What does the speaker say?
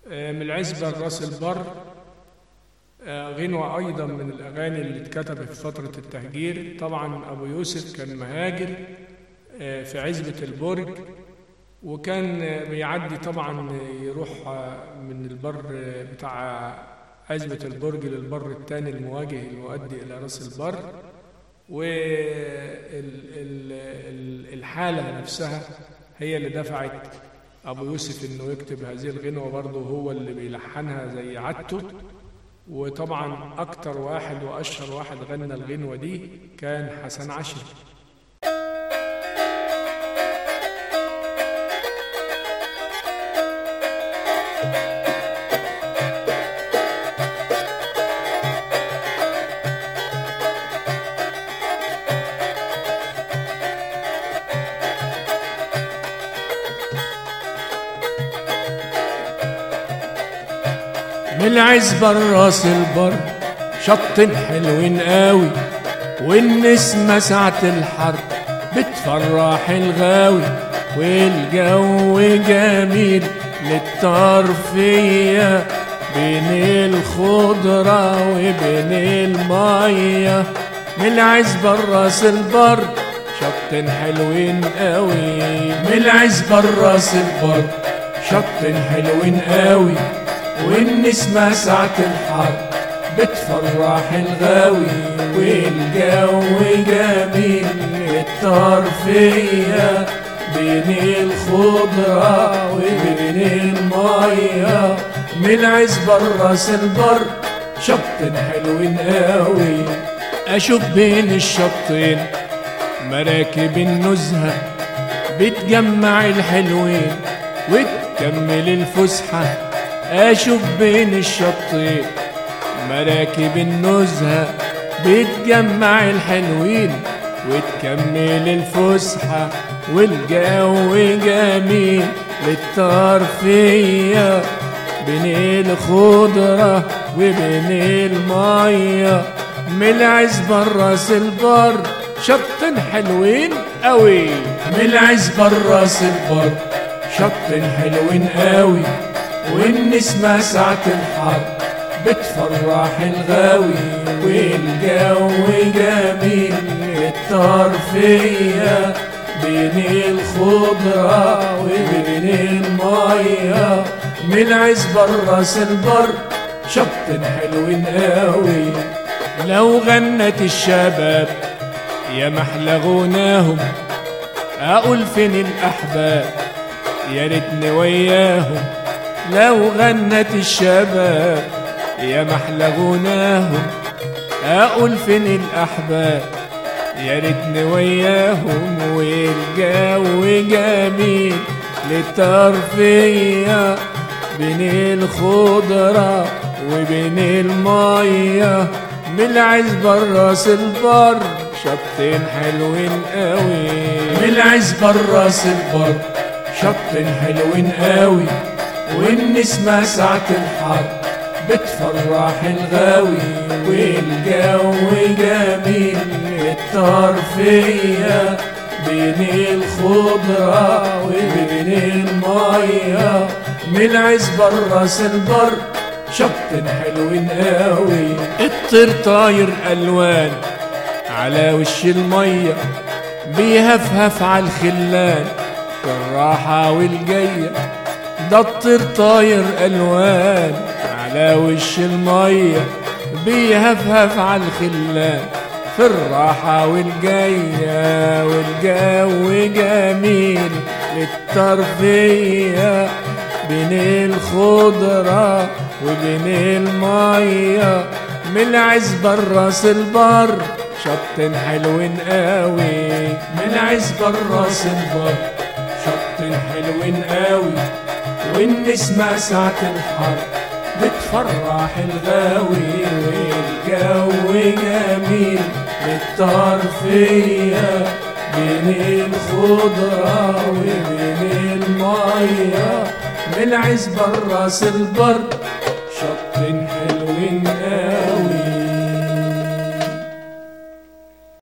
آه، من العزبة لراس البر آه، غنوة أيضا من الأغاني اللي اتكتبت في فترة التهجير طبعا أبو يوسف كان مهاجر آه، في عزبة البرج وكان آه، بيعدي طبعا يروح آه، من البر آه، بتاع عزبة البرج للبر الثاني المواجه المؤدي إلى راس البر والحالة نفسها هي اللي دفعت أبو يوسف إنه يكتب هذه الغنوة برضه هو اللي بيلحنها زي عادته وطبعا أكتر واحد وأشهر واحد غنى الغنوة دي كان حسن عشري من العزبة لراس البر شط حلوين قوي والنسمة ساعة الحر بتفرح الغاوي والجو جميل للطرفية بين الخضرة وبين المية من العزبة لراس البر شط حلوين قوي من العزبة لراس البر شط حلوين قوي والنسمة ساعة الحر بتفرح الغاوي والجو جميل الطرفية بين الخضرة وبين المية من عزبة راس البر شط حلوين قوي أشوف بين الشطين مراكب النزهة بتجمع الحلوين وتكمل الفسحة أشوف بين الشطين مراكب النزهة بتجمع الحلوين وتكمل الفسحة والجو جميل للطرفية بين الخضرة وبين المية من العزبة راس البر شط حلوين قوي من العزبة راس البر شط حلوين قوي والنسمة ساعة الحر بتفرح الغاوي والجو جميل الطرفية بين الخضرة وبين المية من عزبة راس البر شط حلوين قوي لو غنت الشباب يا محلى غناهم اقول فين الاحباب يا ريتني وياهم لو غنت الشباب يا محلى غناهم اقول فين الاحباب يا ريتني وياهم والجو جميل للطرفية بين الخضرة وبين المية من العزبة راس البر شطين حلوين قوي من العزبة راس البر شط حلوين قوي والنسمة ساعة الحر بتفرح الغاوي والجو جميل الطرفية بين الخضرة وبين المية من عزبة راس البر شط حلوين قوي الطير طاير ألوان على وش المية بيهفهف على الخلان في الراحة والجاية ده الطير طاير ألوان على وش المية بيهفهف على الخلان في الراحة والجاية والجو جميل للترفية بين الخضرة وبين المية من العزبة راس البر شط حلوين قوي من عزبة راس البر شط حلوين قوي والنسمة ساعة الحر بتفرح الغاوي والجو جميل للطرفية بين الخضرة وبين المية من عزبة راس البر